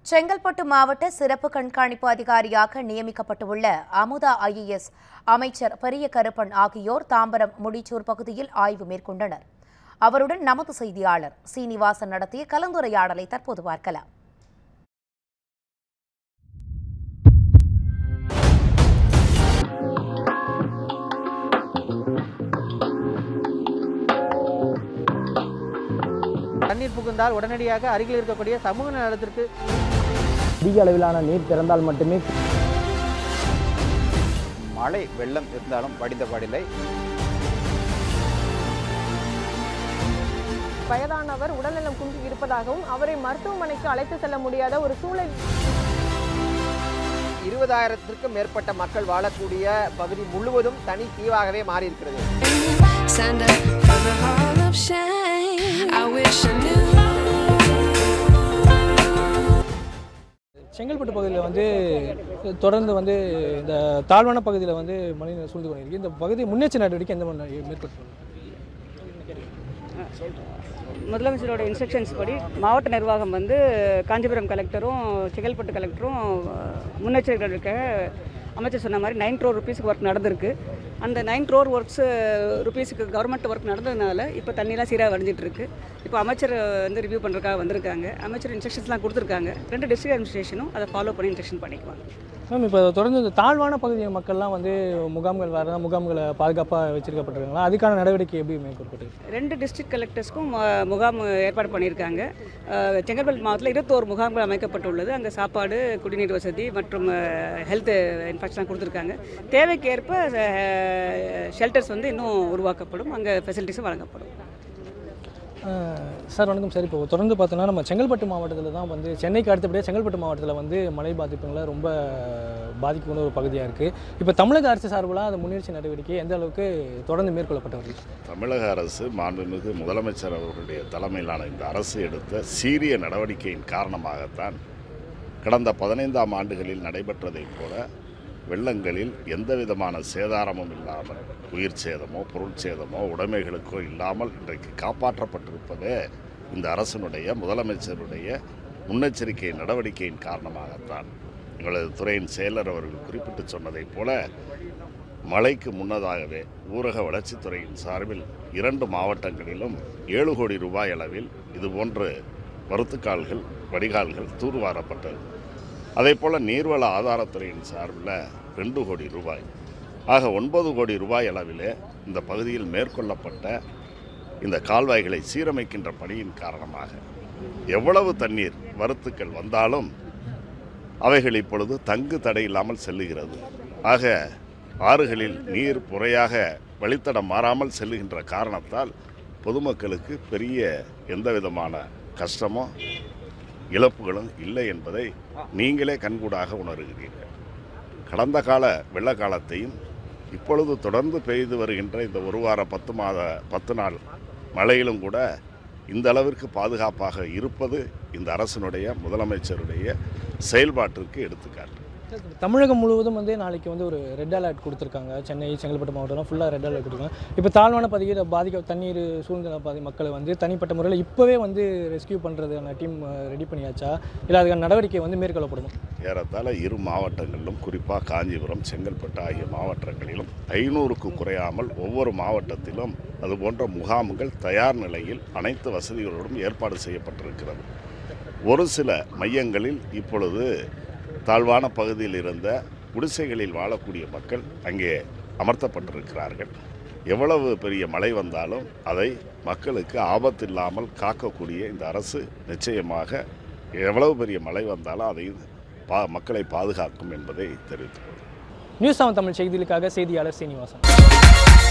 செங்கல்பட்டு மாவட்ட சிறப்பு கண்காணிப்பு அதிகாரியாக நியமிக்கப்பட்டுள்ள அமுதா ஐஏஎஸ் அமைச்சர் பெரிய கருப்பன் ஆகியோர் தாம்பரம் முடிச்சூர் பகுதியில் ஆய்வு மேற்கொண்டனர் அவருடன் நமது செய்தியாளர் சீனிவாசன் நடத்திய கலந்துரையாடலை தற்போது பார்க்கலாம் தண்ணீர் புகுந்தால் உடனடியாக அருகில் இருக்கக்கூடிய சமூக நலத்திற்கு அதிக அளவிலான நீர் திறந்தால் மட்டுமே மழை வெள்ளம் இருந்தாலும் வடிந்த பாடில்லை வயதானவர் உடல்நலம் குன்றி இருப்பதாகவும் அவரை மருத்துவமனைக்கு அழைத்து செல்ல முடியாத ஒரு சூழல் இருபதாயிரத்திற்கும் மேற்பட்ட மக்கள் வாழக்கூடிய பகுதி முழுவதும் தனி தீவாகவே மாறி இருக்கிறது Stand up for the hall of shame. I wish I knew. Chengalpattu பகுதியில் வந்து தொடர்ந்து வந்து இந்த தாழ்வான பகுதியில் வந்து மழைநீர் சூழ்ந்து கொண்டிருக்கு இந்த பகுதி முன்னெச்சரிக்கை நடவடிக்கை எந்த மாதிரி மேற்கொண்டு முதலமைச்சரோட இன்ஸ்ட்ரக்ஷன்ஸ் படி மாவட்ட நிர்வாகம் வந்து காஞ்சிபுரம் கலெக்டரும் செங்கல்பட்டு கலெக்டரும் அஹ், முன்னெச்சரிக்கை நடவடிக்கை அமைச்சர் சொன்ன மாதிரி நைன் க்ரோர் ருபீஸ்க்கு ஒர்க் நடந்திருக்கு அந்த நைன் க்ரோர் ஒர்க்ஸ் ருபீஸுக்கு கவர்மெண்ட் ஒர்க் நடந்ததுனால இப்போ தண்ணிலாம் சீராக வடிஞ்சிட்டு இருக்கு இப்போ அமைச்சர் வந்து ரிவ்யூ பண்ணுறதுக்காக வந்திருக்காங்க அமைச்சர் இன்ஸ்ட்ரக்ஷன்ஸ்லாம் கொடுத்துருக்காங்க ரெண்டு டிஸ்ட்ரிக்ட் அட்மினிஸ்ட்ரேஷனும் அதை ஃபாலோ பண்ணி இன்ஸ்ட்ரக்ஷன் பண்ணிக்குவாங்க மேம் இப்போ தொடர்ந்து இந்த தாழ்வான பகுதி மக்கள்லாம் வந்து முகாம்கள் வேறு முகாம்களை பாதுகாப்பாக வச்சிருக்கப்பட்டிருக்காங்களா அதுக்கான நடவடிக்கை எப்படி மேற்கொள்ளப்பட்டு ரெண்டு டிஸ்ட்ரிக்ட் கலெக்டர்ஸ்க்கும் மு- முகாம் ஏற்பாடு பண்ணியிருக்காங்க அஹ், செங்கல்பட்டு மாவட்டத்தில் இருபத்தோரு முகாம்கள் அமைக்கப்பட்டுள்ளது அங்கே சாப்பாடு குடிநீர் வசதி மற்றும் ஹெல்த் இன்ஃபெக்ஷன் கொடுத்துருக்காங்க தேவைக்கேற்ப ஷெல்டர்ஸ் வந்து இன்னும் உருவாக்கப்படும் அங்கே ஃபெசிலிட்டிஸும் வழங்கப்படும் சார் வணக்கம் சார் இப்போ தொடர்ந்து பார்த்தோன்னா நம்ம செங்கல்பட்டு மாவட்டத்தில் தான் வந்து சென்னைக்கு அடுத்தபடியாக செங்கல்பட்டு மாவட்டத்தில் வந்து மழை பாதிப்புகளை ரொம்ப பாதிக்கக்கூடிய ஒரு பகுதியாக இருக்குது இப்போ தமிழக அரசு சார்பெலாம் அந்த முன்னெச்சரிக்கை நடவடிக்கை எந்த அளவுக்கு தொடர்ந்து மேற்கொள்ளப்பட்டு வருது தமிழக அரசு மாண்புமிகு முதலமைச்சர் அவர்களுடைய தலைமையிலான இந்த அரசு எடுத்த சீரிய நடவடிக்கையின் காரணமாகத்தான் கடந்த பதினைந்தாம் ஆண்டுகளில் நடைபெற்றதைப் போல வெள்ளங்களில் எந்த விதமான சேதாரமும் இல்லாமல் உயிர் சேதமோ பொருள் சேதமோ உடைமைகளுக்கோ இல்லாமல் இன்றைக்கு காப்பாற்றப்பட்டிருப்பதே இந்த அரசினுடைய முதலமைச்சருடைய முன்னெச்சரிக்கை நடவடிக்கையின் காரணமாகத்தான் எங்களது துறையின் செயலர் அவர்கள் குறிப்பிட்டு சொன்னதைப் போல மழைக்கு முன்னதாகவே ஊரக வளர்ச்சித்துறையின் சார்பில் இரண்டு மாவட்டங்களிலும் ஏழு கோடி ரூபாய் அளவில் இதுபோன்று மருத்துக்கால்கள் வடிகால்கள் தூர்வாரப்பட்டது அதேபோல் நீர்வள ஆதாரத்துறையின் சார்பில் ரெண்டு கோடி ரூபாய் ஆக ஒன்பது கோடி ரூபாய் அளவிலே இந்த பகுதியில் மேற்கொள்ளப்பட்ட இந்த கால்வாய்களை சீரமைக்கின்ற பணியின் காரணமாக எவ்வளவு தண்ணீர் மருத்துக்கள் வந்தாலும் அவைகள் இப்பொழுது தங்கு தடை இல்லாமல் செல்லுகிறது ஆக ஆறுகளில் நீர் முறையாக வழித்தடம் மாறாமல் செல்லுகின்ற காரணத்தால் பொதுமக்களுக்கு பெரிய எந்த விதமான கஷ்டமோ இழப்புகளும் இல்லை என்பதை நீங்களே கண்கூடாக உணர்கிறீர்கள் கடந்த கால வெள்ள காலத்தையும் இப்பொழுது தொடர்ந்து பெய்து வருகின்ற இந்த ஒரு வார பத்து மாத பத்து நாள் மழையிலும் கூட இந்த அளவிற்கு பாதுகாப்பாக இருப்பது இந்த அரசினுடைய முதலமைச்சருடைய செயல்பாட்டிற்கு எடுத்துக்காட்டு தமிழகம் முழுவதும் வந்து நாளைக்கு வந்து ஒரு ரெட் அலர்ட் கொடுத்துருக்காங்க சென்னை செங்கல்பட்டு மாவட்டம்லாம் ஃபுல்லாக ரெட் அலர்ட் கொடுத்துருக்காங்க இப்போ தாழ்வான பகுதியில் பாதிக்க தண்ணீர் சூழ்நிலை பாதி மக்களை வந்து தனிப்பட்ட முறையில் இப்போவே வந்து ரெஸ்கியூ பண்ணுறதுக்கான டீம் ரெடி பண்ணியாச்சா இல்லை அதுக்கான நடவடிக்கை வந்து மேற்கொள்ளப்படுமா ஏறத்தாழ இரு மாவட்டங்களிலும் குறிப்பாக காஞ்சிபுரம் செங்கல்பட்டு ஆகிய மாவட்டங்களிலும் ஐநூறுக்கு குறையாமல் ஒவ்வொரு மாவட்டத்திலும் அதுபோன்ற முகாம்கள் தயார் நிலையில் அனைத்து வசதிகளோடும் ஏற்பாடு செய்யப்பட்டிருக்கிறது ஒரு சில மையங்களில் இப்பொழுது தாழ்வான பகுதியில் இருந்த குடிசைகளில் வாழக்கூடிய மக்கள் அங்கே அமர்த்தப்பட்டிருக்கிறார்கள் எவ்வளவு பெரிய மழை வந்தாலும் அதை மக்களுக்கு ஆபத்தில்லாமல் காக்கக்கூடிய இந்த அரசு நிச்சயமாக எவ்வளவு பெரிய மழை வந்தாலும் அதை பா மக்களை பாதுகாக்கும் என்பதை தெரிவித்துக் கொள்கிறேன் நியூஸ் செவன் தமிழ் செய்திகளுக்காக செய்தியாளர் சீனிவாசன்